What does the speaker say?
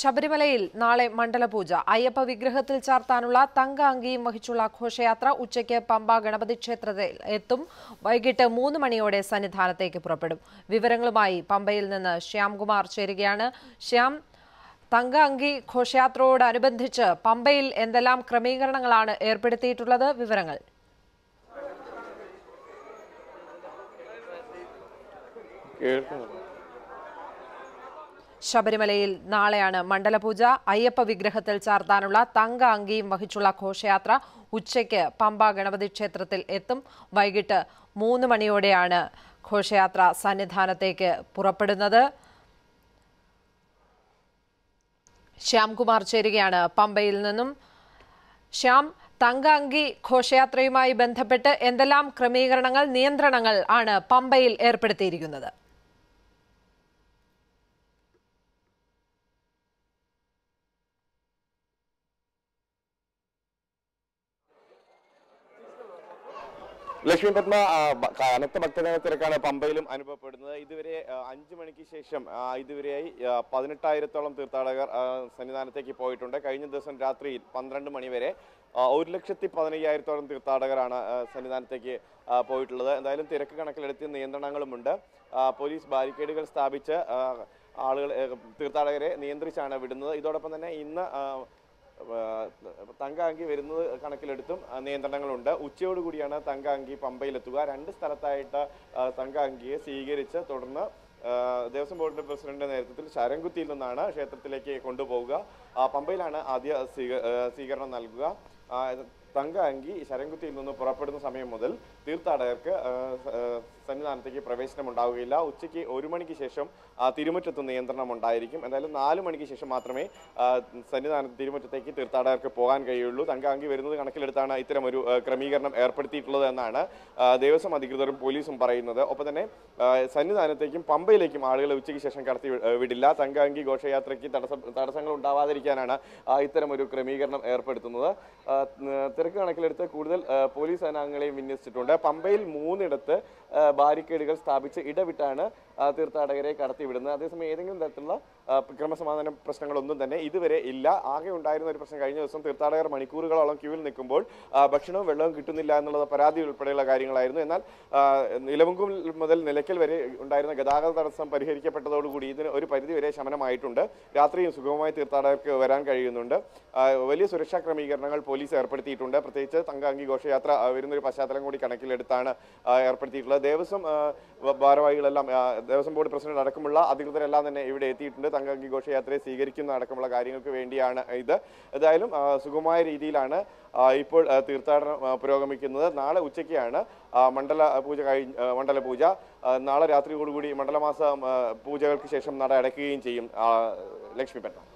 ശബരിമലയിൽ നാളെ മണ്ഡലപൂജ അയ്യപ്പ വിഗ്രഹത്തിൽ ചാർത്താനുള്ള തങ്ക അങ്കിയും വഹിച്ചുള്ള ഘോഷയാത്ര ഉച്ചയ്ക്ക് പമ്പ ഗണപതി ക്ഷേത്രത്തിൽ എത്തും വൈകിട്ട് മൂന്ന് മണിയോടെ സന്നിധാനത്തേക്ക് പുറപ്പെടും വിവരങ്ങളുമായി പമ്പയിൽ നിന്ന് ശ്യാംകുമാർ ചേരുകയാണ് ശ്യാം തങ്ക അങ്കി ഘോഷയാത്രയോടനുബന്ധിച്ച് പമ്പയിൽ എന്തെല്ലാം ക്രമീകരണങ്ങളാണ് ഏർപ്പെടുത്തിയിട്ടുള്ളത് വിവരങ്ങൾ കേൾക്കുന്നു ശബരിമലയിൽ നാളെയാണ് മണ്ഡലപൂജ അയ്യപ്പ വിഗ്രഹത്തിൽ ചാർത്താനുള്ള തങ്ക അങ്കിയും വഹിച്ചുള്ള ഘോഷയാത്ര ഉച്ചയ്ക്ക് പമ്പ ഗണപതി ക്ഷേത്രത്തിൽ എത്തും വൈകിട്ട് മൂന്ന് മണിയോടെയാണ് ഘോഷയാത്ര സന്നിധാനത്തേക്ക് പുറപ്പെടുന്നത് ശ്യാംകുമാർ ചേരുകയാണ് പമ്പയിൽ നിന്നും ശ്യാം തങ്ക അങ്കി ഘോഷയാത്രയുമായി ബന്ധപ്പെട്ട് എന്തെല്ലാം ക്രമീകരണങ്ങൾ നിയന്ത്രണങ്ങൾ ആണ് പമ്പയിൽ ഏർപ്പെടുത്തിയിരിക്കുന്നത് ലക്ഷ്മി പത്മ ആ, ബ- കനത്ത ഭക്തജന തിരക്കാണ് പമ്പയിലും അനുഭവപ്പെടുന്നത് ഇതുവരെ ആ, അഞ്ച് മണിക്ക് ശേഷം ആ, ഇതുവരെയായി ആ, പതിനെട്ടായിരത്തോളം തീർത്ഥാടകർ ആ, സന്നിധാനത്തേക്ക് പോയിട്ടുണ്ട് കഴിഞ്ഞ ദിവസം രാത്രിയിൽ പന്ത്രണ്ട് മണി വരെ ആ, ഒരു ലക്ഷത്തി പതിനയ്യായിരത്തോളം തീർത്ഥാടകരാണ് ആ, സന്നിധാനത്തേക്ക് ആ, പോയിട്ടുള്ളത് എന്തായാലും തിരക്ക് കണക്കിലെടുത്ത് നിയന്ത്രണങ്ങളുമുണ്ട് ആ, പോലീസ് ബാരിക്കേഡുകൾ സ്ഥാപിച്ച് ആ, ആളുകൾ ഏ, തീർത്ഥാടകരെ നിയന്ത്രിച്ചാണ് വിടുന്നത് ഇതോടൊപ്പം തന്നെ ഇന്ന് ആ, തങ്കാങ്കി വരുന്നത് കണക്കിലെടുത്തും ആ, നിയന്ത്രണങ്ങളുണ്ട് ഉച്ചയോടുകൂടിയാണ് തങ്കാങ്കി പമ്പയിലെത്തുക രണ്ട് സ്ഥലത്തായിട്ട് ആ, തങ്കാങ്കിയെ സ്വീകരിച്ച് തുടർന്ന് ആ, ദേവസ്വം ബോർഡിന്റെ പ്രസിഡന്റിന്റെ നേതൃത്വത്തിൽ ശരംകുത്തിയിൽ നിന്നാണ് ക്ഷേത്രത്തിലേക്ക് കൊണ്ടുപോവുക ആ, പമ്പയിലാണ് ആദ്യ സ്വീക- ആ, സ്വീകരണം നൽകുക ആ, തങ്ക അങ്കി ശരംകുത്തിയിൽ നിന്ന് പുറപ്പെടുന്ന സമയം മുതൽ തീർത്ഥാടകർക്ക് ആ, സ- ആ, സന്നിധാനത്തേക്ക് പ്രവേശനം ഉണ്ടാവുകയില്ല ഉച്ചയ്ക്ക് ഒരു മണിക്ക് ശേഷം ആ, തിരുമുറ്റത്ത് നിയന്ത്രണം ഉണ്ടായിരിക്കും എന്തായാലും നാല് മണിക്ക് ശേഷം മാത്രമേ ആ, സന്നിധാന തിരുമുറ്റത്തേക്ക് തീർത്ഥാടകർക്ക് പോകാൻ കഴിയുള്ളൂ തങ്ക അങ്കി വരുന്നത് കണക്കിലെടുത്താണ് ഇത്തരം ഒരു ആ, ക്രമീകരണം ഏർപ്പെടുത്തിയിട്ടുള്ളത് എന്നാണ് ആ, ദേവസ്വം അധികൃതരും പോലീസും പറയുന്നത് ഒപ്പം തന്നെ ആ, സന്നിധാനത്തേക്കും പമ്പയിലേക്കും ആളുകളെ ഉച്ചയ്ക്ക് ശേഷം കടത്തി വി- ആ, വിടില്ല തങ്കാങ്കി ഘോഷയാത്രയ്ക്ക് തടസ്സം തടസ്സങ്ങൾ ഉണ്ടാവാതിരിക്കാനാണ് ആ, ഇത്തരം ഒരു ക്രമീകരണം ഏർപ്പെടുത്തുന്നത് ആ, ന- തിരക്ക് കണക്കിലെടുത്ത് കൂടുതൽ ആ, പോലീസ് സേനാംഗങ്ങളെയും വിന്യസിച്ചിട്ടുണ്ട് പമ്പയിൽ മൂന്നിടത്ത് ആ, ബാരിക്കേഡുകൾ സ്ഥാപിച്ച് ഇടവിട്ടാണ് ആ, തീർത്ഥാടകരെ കടത്തിവിടുന്നത് അതേസമയം ഏതെങ്കിലും തരത്തിലുള്ള ആ, ക്രമസമാധാന പ്രശ്നങ്ങളൊന്നും തന്നെ ഇതുവരെ ഇല്ല ആകെ ഉണ്ടായിരുന്ന ഒരു പ്രശ്നം കഴിഞ്ഞ ദിവസം തീർത്ഥാടകർ മണിക്കൂറുകളോളം ക്യൂവിൽ നിൽക്കുമ്പോൾ ആ, ഭക്ഷണവും വെള്ളവും കിട്ടുന്നില്ല എന്നുള്ളത് പരാതി ഉൾപ്പെടെയുള്ള കാര്യങ്ങളായിരുന്നു എന്നാൽ ആ, നിലവുങ്കും മുതൽ നിലയ്ക്കൽ വരെ ഉണ്ടായിരുന്ന ഗതാഗത തടസ്സം പരിഹരിക്കപ്പെട്ടതോടുകൂടി ഇതിന് ഒരു പരിധി വരെ ശമനമായിട്ടുണ്ട് രാത്രിയും സുഗമമായി തീർത്ഥാടകർക്ക് വരാൻ കഴിയുന്നുണ്ട് ആ, വലിയ സുരക്ഷാ ക്രമീകരണങ്ങൾ പോലീസ് ഏർപ്പെടുത്തിയിട്ടുണ്ട് പ്രത്യേകിച്ച് തങ്കാങ്കി ഘോഷയാത്ര ആ, വരുന്നൊരു പശ്ചാത്തലം കൂടി കണക്കിലെടുത്താണ് ആ, ഏർപ്പെടുത്തിയിട്ടുള്ളത് ദേവസ്വം ആ, വ- ഭാരവാഹികളെല്ലാം ആ, ദേവസ്വം ബോർഡ് പ്രസിഡന്റ് അടക്കമുള്ള അധികൃതരെല്ലാം തന്നെ ഇവിടെ എത്തിയിട്ടുണ്ട് തങ്കാങ്കി ഘോഷയാത്രയെ സ്വീകരിക്കുന്ന അടക്കമുള്ള കാര്യങ്ങൾക്ക് വേണ്ടിയാണ് ഇത് ഏതായാലും ആ, സുഗമമായ രീതിയിലാണ് ആ, ഇപ്പോൾ ആ, തീർത്ഥാടനം ആ, പുരോഗമിക്കുന്നത് നാളെ ഉച്ചയ്ക്കാണ് ആ, മണ്ഡല പൂജ കഴിഞ്ഞ് ആ, മണ്ഡല പൂജ ആ, നാളെ രാത്രിയോടുകൂടി മണ്ഡലമാസ ആ, പൂജകൾക്ക് ശേഷം നട അടയ്ക്കുകയും ചെയ്യും ആ, ലക്ഷ്മി പെട്ട